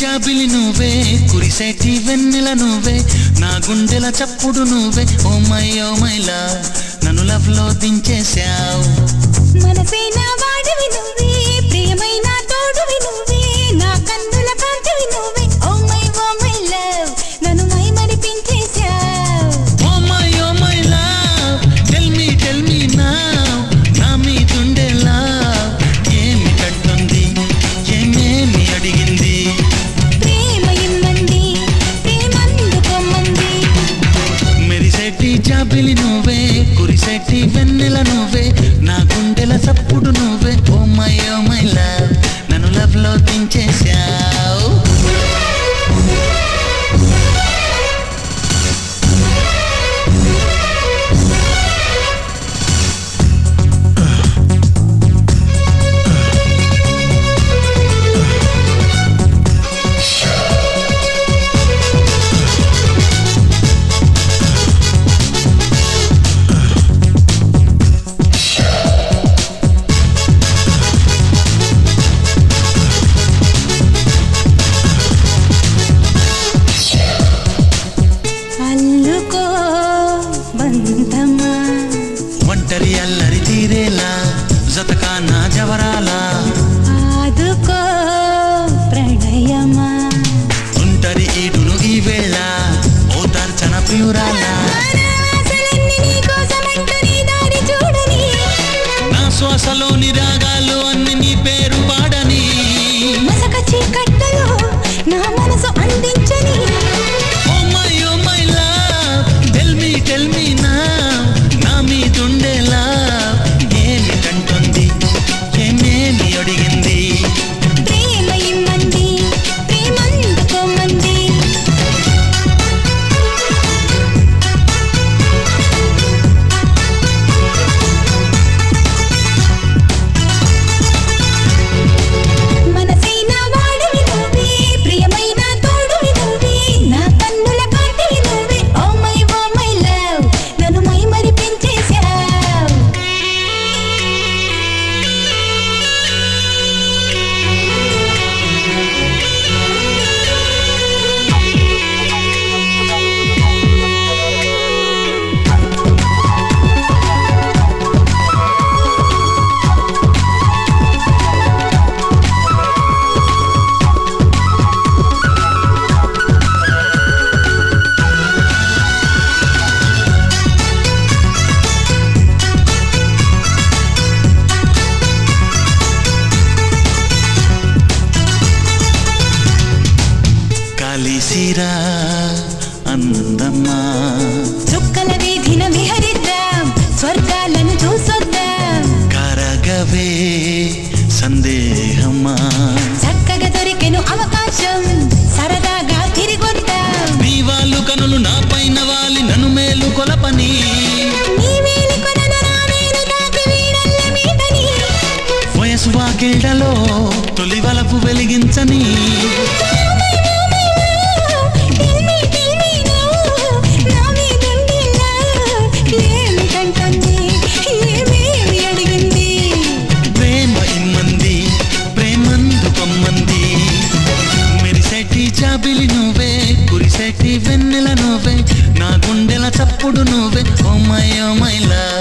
జాబిలి నువ్వే కురిసేటి వెన్నెల నువ్వే నా గుండెల చప్పుడు నువ్వే ఓ మై ఓ మైలా నన్ను లవ్ లో దించేశావు మనసైన వాడివి నువ్వే ప్రియమైన తోడువి నువ్వే నా కన్నుల కాంతివి నువ్వే oh my oh my love నన్ను మై మరిపించేశావు oh my oh my love tell me tell me now నా మీదుండే లవ్ ఏమిటంటుంది ఏమేమి అడిగింది ప్రేమ ఇమ్మంది ప్రేమందుకోమంది మెరిసేటి జాబిలి నువ్వే కురిసేటి వెన్నెల నువ్వే నా గుండెల చప్పుడు నువ్వే oh my oh my love నన్ను లవ్ లో దించేశావు అల్లుకో బంధమా ఒంటరి అల్లరి తీరేలా జతకా నా జవరాలా ఆదుకో ప్రణయమా ఒంటరి ఈడును ఈ వేళ ఓ దర్చన ప్రియురాలా ఆశలన్నీ నీకోసమంటూ నీ దారి చూడని నా శ్వాసలోని రాగాలు అన్ని నీ పేరు పాడని మసక చీకట్లో నా మనసు అందించని oh my oh my love tell me tell me నా నా మీదుండే లవ్ ఏమిటంటుంది ఏమేమి అడిగింది ప్రేమ ఇమ్మంది ప్రేమందుకోమంది మనసైన వాడివి నువ్వే ప్రియమైన తోడువి నువ్వే నా కన్నుల కాంతివి నువ్వే oh my oh my love నన్ను మై మరిపించేశావు కలిసిరా అందమ్మా చుక్కల వీధిన విహరిద్దాం స్వర్గాలను చూసొద్దాం కరగవే సందేహమా చక్కగా దొరికెను అవకాశం సరదాగా తిరిగొద్దాం నీ వాళ్ళు కనులు నా పైన వాలి నన్ను మేలు కొలపని నీ వేలి కొనను నా వేలు తాకి వీడల్ల మీదని వయసు వాకిళ్లలో తొలి వలపు వెలిగించని Tell me, tell me now, నా మీదుండే love ఏమిటంటుంది, ఏమేమి అడిగింది ప్రేమ ఇమ్మంది ప్రేమందుకొమ్మంది మెరిసేటి చాబిలి నువ్వే కురిసేటి వెన్నెల నువ్వే నా గుండెల చప్పుడు నువ్వే oh my oh my love